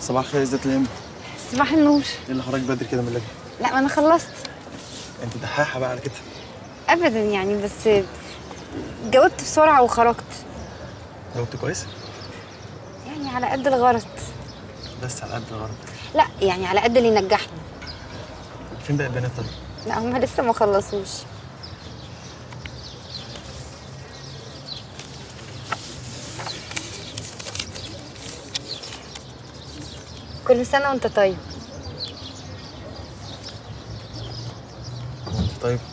صباح الخير ازيك الام صباح النور ايه اللي خرج بدري كده من اللجنه لا ما انا خلصت انت دحاحه بقى على كده ابدا يعني بس جاوبت بسرعه وخرجت جاوبت كويس يعني على قد الغرض بس على قد الغرض لا يعني على قد اللي ينجحني فين باقي البنات طيب لا هم لسه ما خلصوش كل سنه وانت طيب وانت طيب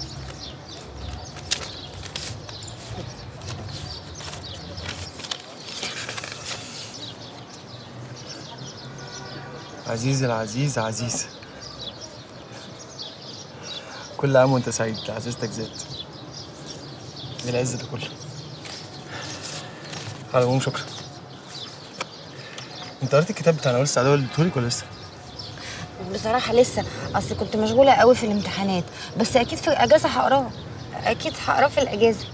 عزيزي العزيز عزيز كل عام وانت سعيد عزيزتك زاد دي العز ده كله على العموم شكرا انت قريت الكتاب بتاع نوال السعداوي اللي اديتهولك ولا لسه؟ بصراحه لسه اصل كنت مشغوله قوي في الامتحانات بس اكيد في الاجازه هقراه اكيد هقراه في الاجازه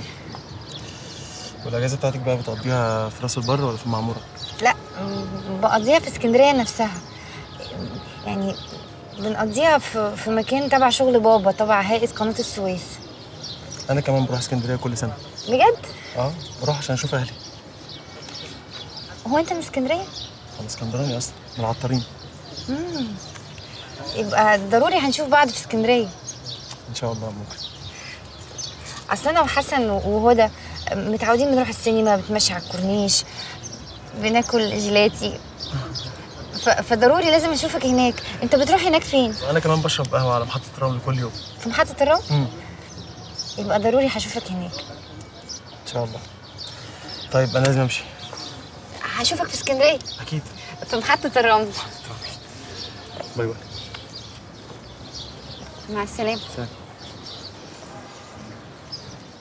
والاجازه بتاعتك بقى بتقضيها في راس البر ولا في المعموره؟ لا م- بقضيها في اسكندريه نفسها يعني بنقضيها في, في مكان تبع شغل بابا تبع هيئه قناه السويس انا كمان بروح اسكندريه كل سنه بجد اه بروح عشان اشوف اهلي هو انت من اسكندريه انا اسكندراني اصلا من العطارين يبقى ضروري هنشوف بعض في اسكندريه ان شاء الله ممكن اصل انا وحسن وهدى متعودين بنروح السينما بنتمشى على الكورنيش بناكل جيلاتي ف... فضروري لازم اشوفك هناك انت بتروح هناك فين انا كمان بشرب قهوه على محطه الرمل كل يوم في محطه الرمل امم يبقى ضروري هشوفك هناك ان شاء الله طيب انا لازم امشي هشوفك في اسكندريه اكيد في محطه الرمل باي باي مع السلامه سلام